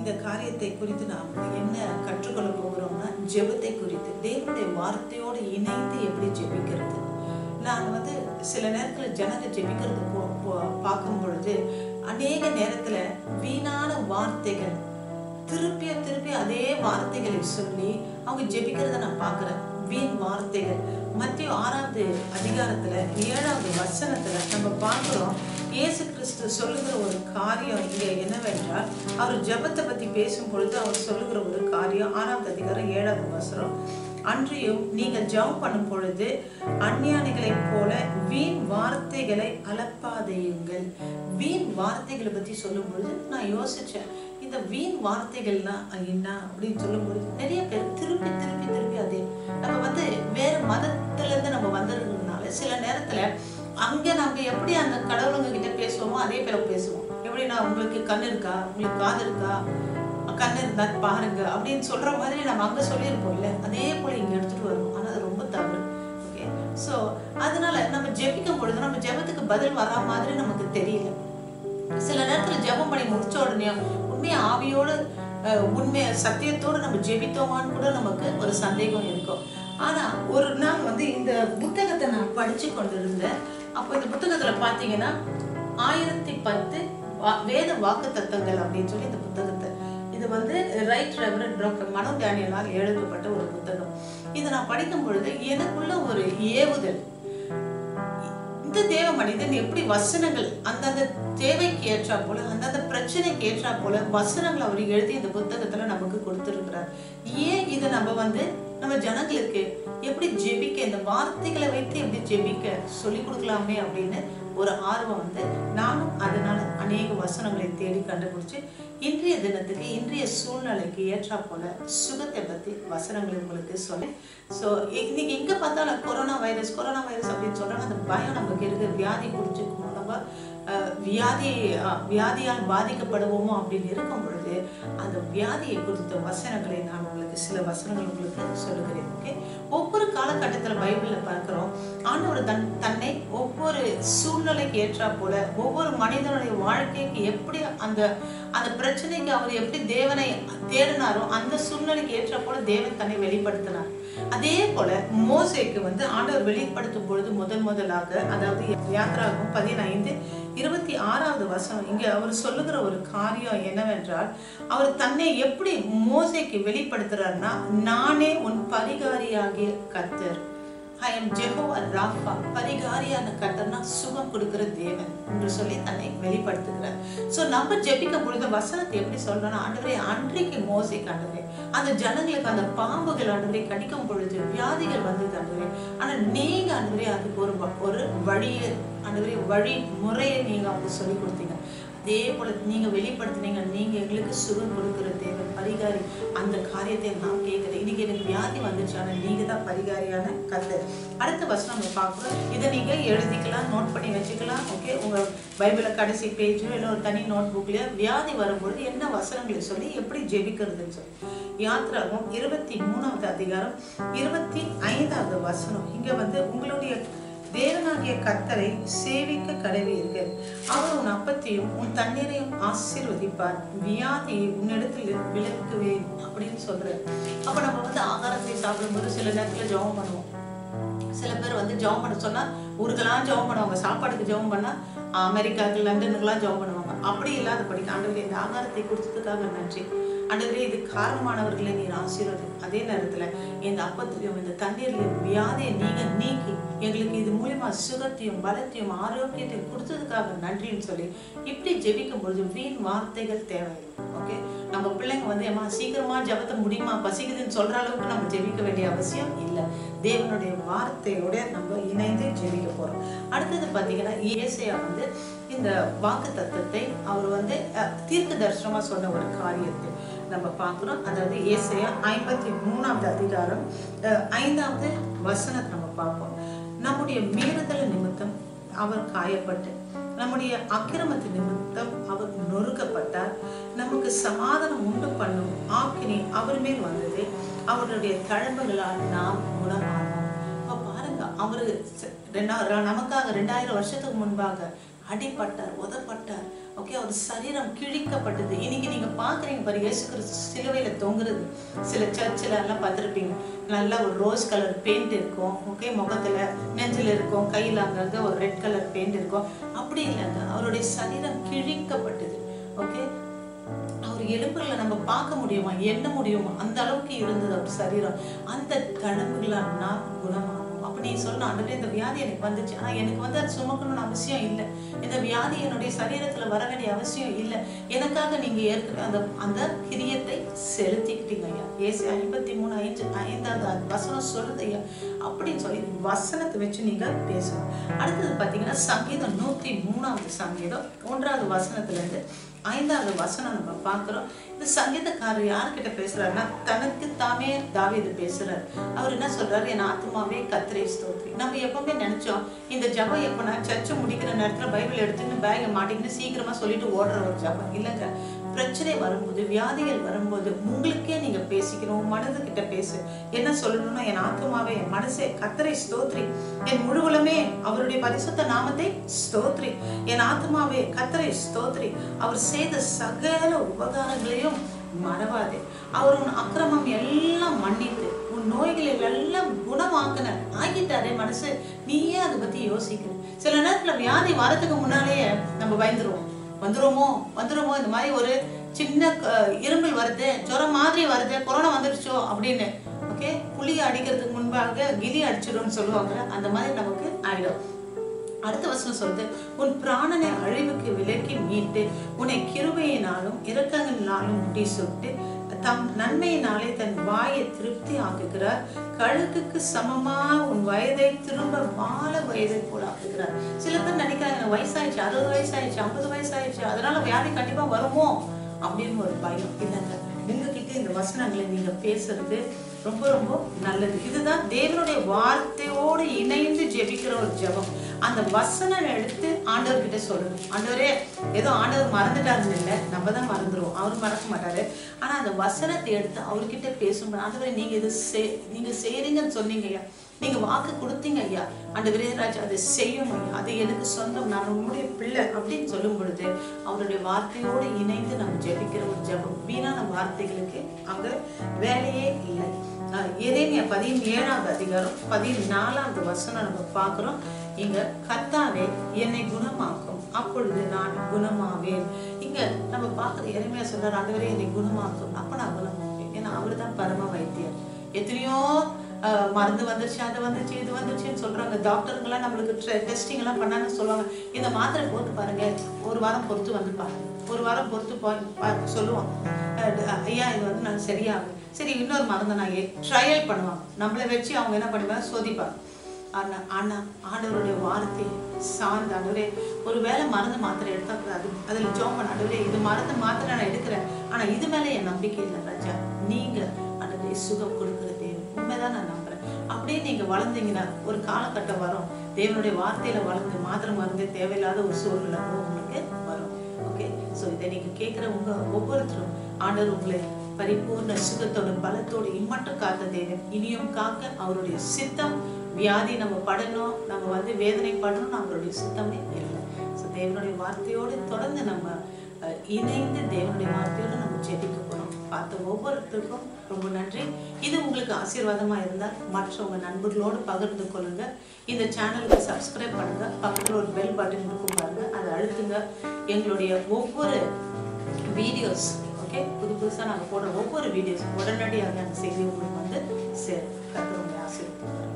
இந்த காரியத்தை குறித்து நாம் என்ன கற்றுக்கொள்ள போகிறோம்னா ஜெபத்தை குறித்து தேவனுடைய வார்த்தையோடு இணைந்து எப்படி ஜெபிக்கிறது நான் வந்து சில நேரத்தில் ஜனங்க ஜெபிக்கிறது போ போ- பார்க்கும் பொழுது அநேக நேரத்தில் வீணான வார்த்தைகள் திருப்பிய திருப்பி அதே வார்த்தைகளை சொல்லி அவங்க ஜெபிக்கிறத நான் பார்க்குறேன் வீண் வார்த்தைகள் மத்திய ஆறாவது அதிகாரத்துல ஏழாவது வசனத்துல நம்ம பார்க்கிறோம் இயேசு கிறிஸ்து சொல்லுகிற ஒரு காரியம் இங்க என்னவென்றால் அவர் ஜெபத்தை பத்தி பேசும் பொழுது அவர் சொல்லுகிற ஒரு காரியம் ஆறாவது அதிகாரம் ஏழாவது வசனம் அன்றியும் நீங்கள் ஜெபம் பண்ணும் பொழுது அந்நியானிகளைப் போல வீண் வார்த்தைகளை அலப்பாதையுங்கள் வீண் வார்த்தைகளை பத்தி சொல்லும் பொழுது நான் யோசிச்சேன் இந்த வீண் வார்த்தைகள்னா என்ன அப்படின்னு சொல்லும் பொழுது நிறைய பேர் திருப்பி திருப்பி திருப்பி அதே நம்ம வந்து வேற மதத்துல இருந்து நம்ம வந்திருக்கிறதுனால சில நேரத்துல அங்க நம்ம எப்படி அந்த கடவுளுங்க கிட்ட பேசுவோமோ அதே பேர பேசுவோம் எப்படின்னா உங்களுக்கு கண் இருக்கா உங்களுக்கு காது இருக்கா கண் இருந்தா பாருங்க அப்படின்னு சொல்ற மாதிரி நம்ம அங்க சொல்லியிருப்போம்ல அதே போல இங்க எடுத்துட்டு வருவோம் ஆனா அது ரொம்ப தவறு ஓகே ஸோ அதனால நம்ம ஜெபிக்கும் பொழுது நம்ம ஜெபத்துக்கு பதில் வரா மாதிரி நமக்கு தெரியல சில நேரத்துல ஜெபம் பண்ணி முடிச்ச உடனே உண்மையா ஆவியோடு அஹ், உண்மை சத்தியத்தோடு நம்ம ஜெபித்தோமான்னு கூட நமக்கு ஒரு சந்தேகம் இருக்கும் ஆனா ஒரு நாள் வந்து இந்த புத்தகத்தை நான் படிச்சு கொண்டிருந்தேன் அப்போ இந்த புத்தகத்துல பாத்தீங்கன்னா ஆயிரத்தி பத்து வா- வேத வாக்கு தத்தங்கள் அப்படின்னு சொல்லி இந்த புத்தகத்தை இது வந்து ரைட் ரெவரண்ட் டாக்டர் மனோ டேனியலால் எழுதப்பட்ட ஒரு புத்தகம் இதை நான் படிக்கும் பொழுது எனக்குள்ள ஒரு ஏவுதல் இந்த தேவ மனிதன் எப்படி வசனங்கள் அந்தந்த தேவைக்கு ஏற்றா போல அந்தந்த பிரச்சனைக்கு ஏற்றா போல வசனங்கள் அவர் எழுதி இந்த புத்தகத்துல நமக்கு கொடுத்திருக்கிறார் ஏன் இதை நம்ம வந்து நம்ம ஜனங்களுக்கு எப்படி ஜெபிக்க இந்த வார்த்தைகளை வைத்து எப்படி ஜெபிக்க சொல்லி கொடுக்கலாமே அப்படின்னு ஒரு ஆர்வம் வந்து நானும் அதனால அநேக வசனங்களை தேடி கண்டுபிடிச்சு இன்றைய தினத்துக்கு இன்றைய சூழ்நிலைக்கு ஏற்றா போல சுகத்தை பத்தி வசனங்களை உங்களுக்கு சொல்லி ஸோ இன்னைக்கு எங்க பார்த்தாலும் கொரோனா வைரஸ் கொரோனா வைரஸ் அப்படின்னு சொல்றாங்க அந்த பயம் நமக்கு இருக்கு வியாதி குறிச்சிருக்கோம் நம்ம அஹ், வியாதி அஹ், வியாதியால் பாதிக்கப்படுவோமோ அப்படின்னு இருக்கும் பொழுது அந்த வியாதியை குறித்த வசனங்களை நான் உங்களுக்கு சில வசனங்கள் உங்களுக்கு சொல்லுகிறேன் ஓகே ஒவ்வொரு காலகட்டத்துல பைபிள்ல பார்க்கிறோம் ஆண்டவர் தன் தன்னை ஒவ்வொரு சூழ்நிலைக்கு ஏற்றா போல ஒவ்வொரு மனிதனுடைய வாழ்க்கைக்கு எப்படி அந்த அந்த பிரச்சனைக்கு அவர் எப்படி தேவனை தேடினாரோ அந்த சூழ்நிலைக்கு ஏற்ற போல தேவன் தன்னை வெளிப்படுத்தினார் அதே போல மோசேக்கு வந்து ஆண்டவர் வெளிப்படுத்தும் பொழுது முதல் முதலாக அதாவது யாத்ராகும் பதினைந்து இருபத்தி ஆறாவது வசனம் இங்க அவர் சொல்லுகிற ஒரு காரியம் என்னவென்றால் அவர் தன்னை எப்படி மோசேக்கு வெளிப்படுத்துறாருன்னா நானே உன் பரிகாரியாகிய கர்த்தர் ஐ எம் ஜெகோவா ராஃபா பரிகாரியான கர்த்தர்னா சுகம் கொடுக்கிற தேவன் என்று சொல்லி தன்னை வெளிப்படுத்துகிறார் சோ நம்ம ஜெபிக்க பொழுது வசனத்தை எப்படி சொல்றோம்னா ஆண்டவரே அன்றைக்கு மோசைக்கு ஆண்டவரே அந்த ஜனங்களுக்கு அந்த பாம்புகள் ஆண்டவரே கடிக்கும் பொழுது வியாதிகள் வந்தது ஆண்டவரே ஆனா நீங்க ஆண்டவரே அதுக்கு ஒரு வ- ஒரு வழியை ஆண்டவரே வழி முறையை நீங்க அவங்க சொல்லி கொடுத்தீங்க அதே போல நீங்க வெளிப்படுத்தினீங்க நீங்க எங்களுக்கு சுகம் கொடுக்கிற தேவன் பரிகாரி அந்த காரியத்தை நான் கேட்கிறேன் இன்னைக்கு எனக்கு வியாதி வந்துச்சு ஆனா நீங்க தான் பரிகாரியான கர்த்தர் அடுத்த வசனம் நம்ம பார்க்குறோம் இதை நீங்க எழுதிக்கலாம் நோட் பண்ணி வச்சுக்கலாம் ஓகே உங்க பைபிள கடைசி பேஜோ இல்லை ஒரு தனி நோட் புக்லயோ வியாதி வரும்பொழுது என்ன வசனங்களை சொல்லி எப்படி ஜெபிக்கிறதுன்னு சொல்லி யாத்ராகம் இருபத்தி மூணாவது அதிகாரம் இருபத்தி ஐந்தாவது வசனம் இங்க வந்து உங்களுடைய தேவனாகிய கர்த்தரை சேவிக்க கடவீர்கள் அவர் உன் அப்பத்தையும் உன் தண்ணீரையும் ஆசீர்வதிப்பார் வியாதியை உன்னிடத்தில் விலக்குவேன் அப்படின்னு சொல்றாரு அப்ப நம்ம வந்து ஆகாரத்தை சாப்பிடும்போது சில நேரத்துல ஜெபம் பண்ணுவோம் சில பேர் வந்து ஜெபம் பண்ண சொன்னா ஊருக்கெல்லாம் ஜெபம் பண்ணுவாங்க சாப்பாடுக்கு ஜெபம் பண்ணா அமெரிக்காவுக்கு லண்டனுக்குலாம் ஜெபம் பண்ணுவாங்க அப்படி இல்லாதபடிக்கு ஆண்டவரே இந்த ஆகாரத்தை கொடுத்ததுக்காக நன்றி ஆண்டவரே இது காரணமானவர்களை நீர் ஆசீர்வதி அதே நேரத்துல இந்த அப்பத்திலையும் இந்த தண்ணீர்லையும் வியாதியை நீங்க நீக்கி எங்களுக்கு இது மூலியமா சுகத்தையும் பலத்தையும் ஆரோக்கியத்தையும் கொடுத்ததுக்காக நன்றின்னு சொல்லி இப்படி ஜெபிக்கும் பொழுது வீண் வார்த்தைகள் தேவையில்லை ஓகே நம்ம பிள்ளைங்க வந்து ஏமா சீக்கிரமா ஜெபத்தை முடியுமா பசிக்குதுன்னு சொல்ற அளவுக்கு நம்ம ஜெபிக்க வேண்டிய அவசியம் இல்லை தேவனுடைய வார்த்தையோட நம்ம இணைந்து ஜெபிக்க போறோம் அடுத்தது பாத்தீங்கன்னா ஏசையா வந்து இந்த வாக்கு தத்துவத்தை அவர் வந்து அஹ், தீர்க்க தரிசனமா சொன்ன ஒரு காரியத்தை நம்ம பார்க்கிறோம் அதாவது ஏசையா ஐம்பத்தி மூணாவது அதிகாரம் அஹ், ஐந்தாவது வசனத்தை நம்ம பார்ப்போம் நம்முடைய மீறுதல் நிமித்தம் அவர் காயப்பட்டு நம்முடைய அக்கிரமத்து நிமித்தம் அவர் நொறுக்கப்பட்டார் நமக்கு சமாதானம் உண்டு பண்ணும் ஆக்கினி அவர் மேல் வந்தது அவருடைய தழும்புகளால் நாம் குணமானோம் அப்ப பாருங்க அவரு ச- ரெண்டா- ர- நமக்காக ரெண்டாயிரம் வருஷத்துக்கு முன்பாக அடிபட்டார் உதப்பட்டார் ஓகே அவர் சரீரம் கிழிக்கப்பட்டது இன்னைக்கு நீங்க பாக்குறீங்க பாரு இயேசு கிறிஸ்து சிலுவையில தொங்குறது சில சர்ச்சில் எல்லாம் பார்த்துருப்பீங்க நல்ல ஒரு ரோஸ் கலர் பெயிண்ட் இருக்கும் ஓகே முகத்துல நெஞ்சில் இருக்கும் கையில் அங்கங்க ஒரு ரெட் கலர் பெயிண்ட் இருக்கும் அப்படி இல்லைங்க அவருடைய சரீரம் கிழிக்கப்பட்டது ஓகே அவர் எலும்புகளை நம்ம பார்க்க முடியுமா எண்ண முடியுமா அந்த அளவுக்கு இருந்தது அவர் சரீரம் அந்த தழும்புகளால் நான் குணமாகும் அப்ப நீ சொன்ன ஆண்டவரே இந்த வியாதி எனக்கு வந்துச்சு ஆனா எனக்கு வந்து அது சுமக்கணும்னு அவசியம் இல்லை இந்த வியாதி என்னுடைய சரீரத்துல வர வேண்டிய அவசியம் இல்லை எனக்காக நீங்க ஏற்கனவே அந்த அந்த கிரியத்தை செலுத்திக்கிட்டீங்க ஐயா ஏசி ஐம்பத்தி மூணு ஐந்து ஐந்தாவது வசனம் சொல்லுது ஐயா அப்படின்னு சொல்லி வசனத்தை வச்சு நீங்க பேசணும் அடுத்தது பாத்தீங்கன்னா சங்கீதம் நூத்தி மூணாவது சங்கீதம் ஒன்றாவது வசனத்துல இருந்து ஐந்தாவது வசனம் நம்ம பார்க்கிறோம் இந்த சங்கீதக்காரர் யார்கிட்ட பேசுறாருன்னா தனக்கு தாமே தாவீது பேசுறாரு அவர் என்ன சொல்றாரு என் ஆத்மாவே கத்திரை ஸ்தோத்ரி நம்ம எப்பவுமே நினைச்சோம் இந்த ஜபம் எப்ப நான் சர்ச்சை முடிக்கிற நேரத்துல பைபிள் எடுத்துன்னு பேகை மாட்டிக்கின்னு சீக்கிரமா சொல்லிட்டு ஓடுற ஒரு ஜபம் இல்லைங்க பிரச்சனை வரும்போது வியாதிகள் வரும்போது உங்களுக்கே நீங்க பேசிக்கணும் மனது கிட்ட பேசு என்ன சொல்லணும்னா என் ஆத்மாவே என் மனசே கத்தரை ஸ்தோத்ரி என் முழுவலுமே அவருடைய பரிசுத்த நாமத்தை ஸ்தோத்ரி என் ஆத்மாவே கத்தரை ஸ்தோத்ரி அவர் செய்த சகல உபகாரங்களையும் மறவாதே அவர் உன் அக்கிரமம் எல்லாம் மன்னித்து உன் நோய்களில் எல்லாம் குணமாக்குன ஆகிட்டாரே மனசு நீயே அதை பத்தி யோசிக்கணும் சில நேரத்துல வியாதி வரதுக்கு முன்னாலேயே நம்ம பயந்துருவோம் வந்துருமோ வந்துருமோ இந்த மாதிரி ஒரு சின்ன க- இருமல் வருது ஜுரம் மாதிரி வருது கொரோனா வந்துடுச்சோ அப்படின்னு ஓகே புளி அடிக்கிறதுக்கு முன்பாக கிளி அடிச்சிடும்னு சொல்லுவாங்க அந்த மாதிரி நமக்கு ஆயிடும் அடுத்த வசனம் சொல்லுது உன் பிராணனை அழிவுக்கு விலக்கி மீட்டு உன்னை கிருபையினாலும் இரக்கங்களினாலும் முடி சுட்டு தம் நன்மையினாலே தன் வாயை திருப்தி ஆக்குகிறார் கழுகுக்கு சமமா உன் வயதை திரும்ப மால வயதை போல ஆக்குகிறார் சில பேர் நினைக்கிறாங்க எனக்கு வயசாயிடுச்சு அறுபது வயசாயிடுச்சு ஐம்பது வயசாயிடுச்சு அதனால வியாதி கண்டிப்பா வருமோ அப்படின்னு ஒரு பயம் இல்லைங்க உங்ககிட்ட இந்த வசனங்களை நீங்க பேசுறது ரொம்ப ரொம்ப நல்லது இதுதான் தேவனுடைய வார்த்தையோடு இணைந்து ஜெபிக்கிற ஒரு ஜெபம் அந்த வசனம் எடுத்து ஆண்டவர்கிட்ட சொல்லணும் ஆண்டவரே ஏதோ ஆண்டவர் மறந்துட்டாருன்னு இல்லை நம்ம தான் மறந்துடுவோம் அவர் மறக்க மாட்டாரு ஆனா அந்த வசனத்தை எடுத்து அவர்கிட்ட பேசும்போது ஆண்டவரே நீங்க இது செய் நீங்க செய்றீங்கன்னு சொன்னீங்க ஐயா நீங்க வாக்கு கொடுத்தீங்க ஐயா அந்த விரையராஜ் அதை செய்யும் ஐயா அது எனக்கு சொந்தம் நான் உங்களுடைய பிள்ளை அப்படின்னு சொல்லும் பொழுது அவருடைய வார்த்தையோடு இணைந்து நம்ம ஜெபிக்கிற ஒரு ஜெபம் வீணான வார்த்தைகளுக்கு அங்க வேலையே இல்லை அஹ் எரேமியா பதினேழாவது அதிகாரம் பதினாலாவது வசனம் நம்ம பார்க்கிறோம் இங்க கர்த்தாவே என்னை குணமாக்கும் அப்பொழுது நான் குணமாவேன் இங்க நம்ம பார்க்குற எரேமியா சொல்றாரு ஆண்டவரே என்னை குணமாக்கும் அப்ப நான் குணமாவேன் ஏன்னா அவர் தான் பரம வைத்தியர் எத்தனையோ அஹ், மருந்து வந்துருச்சு அது வந்துச்சு இது வந்துச்சுன்னு சொல்றாங்க டாக்டருங்கெல்லாம் நம்மளுக்கு டெஸ்டிங் எல்லாம் பண்ணான்னு சொல்லுவாங்க இந்த மாத்திரை போட்டு பாருங்க ஒரு வாரம் பொறுத்து வந்து பாருங்க ஒரு வாரம் பொறுத்து பா- பா- சொல்லுவோம் அஹ், ஐயா இது வந்து நான் சரியாகும் சரி இன்னொரு மருந்து நான் ட்ரையல் பண்ணுவாங்க நம்மளை வச்சு அவங்க என்ன பண்ணுவாங்க சோதிப்பாங்க ஆனா ஆனா ஆண்டவருடைய வார்த்தை சார்ந்த ஆண்டவரே ஒரு வேளை மருந்து மாத்திரை எடுத்தா அது அதுல ஜோம் பண்ண ஆண்டவரே இது மருந்து மாத்திரை நான் எடுக்கிறேன் ஆனா இது மேல என் நம்பிக்கை இல்லை ராஜா நீங்க ஆண்டவரே சுகம் கொடுக்கிற தேவன் உண்மைதான் நான் நம்புறேன் அப்படியே நீங்க வளர்ந்தீங்கன்னா ஒரு காலகட்டம் வரும் தேவனுடைய வார்த்தையில வளர்ந்து மாத்திரை மருந்தே தேவையில்லாத ஒரு சூழ்நிலை உங்களுக்கு வரும் ஓகே ஸோ இதை நீங்க கேட்குற உங்க ஒவ்வொருத்தரும் ஆண்டவர் உங்களை பரிபூர்ண சுகத்தோட பலத்தோடு இம்மட்டும் காத்த தேவன் இனியும் காக்க அவருடைய சித்தம் வியாதி நம்ம படணும் நம்ம வந்து வேதனை படணும் அவருடைய சித்தமே இல்லை ஸோ தேவனுடைய வார்த்தையோடு தொடர்ந்து நம்ம அஹ், இணைந்து தேவனுடைய வார்த்தையோடு நம்ம ஜெபிக்க போறோம் பார்த்த ஒவ்வொருத்தருக்கும் ரொம்ப நன்றி இது உங்களுக்கு ஆசீர்வாதமா இருந்தால் மற்ற உங்க நண்பர்களோடு பகிர்ந்து கொள்ளுங்க இந்த சேனலுக்கு சப்ஸ்கிரைப் பண்ணுங்க பக்கத்துல ஒரு பெல் பட்டன் இருக்கும் பாருங்க அதை அழுத்துங்க எங்களுடைய ஒவ்வொரு வீடியோஸ் ஓகே புது புதுசா நாங்க போடுற ஒவ்வொரு வீடியோஸ் உடனடியாக அந்த செய்தி உங்களுக்கு வந்து சேரும் கர்த்தர் உங்களை ஆசீர்வதிப்பார்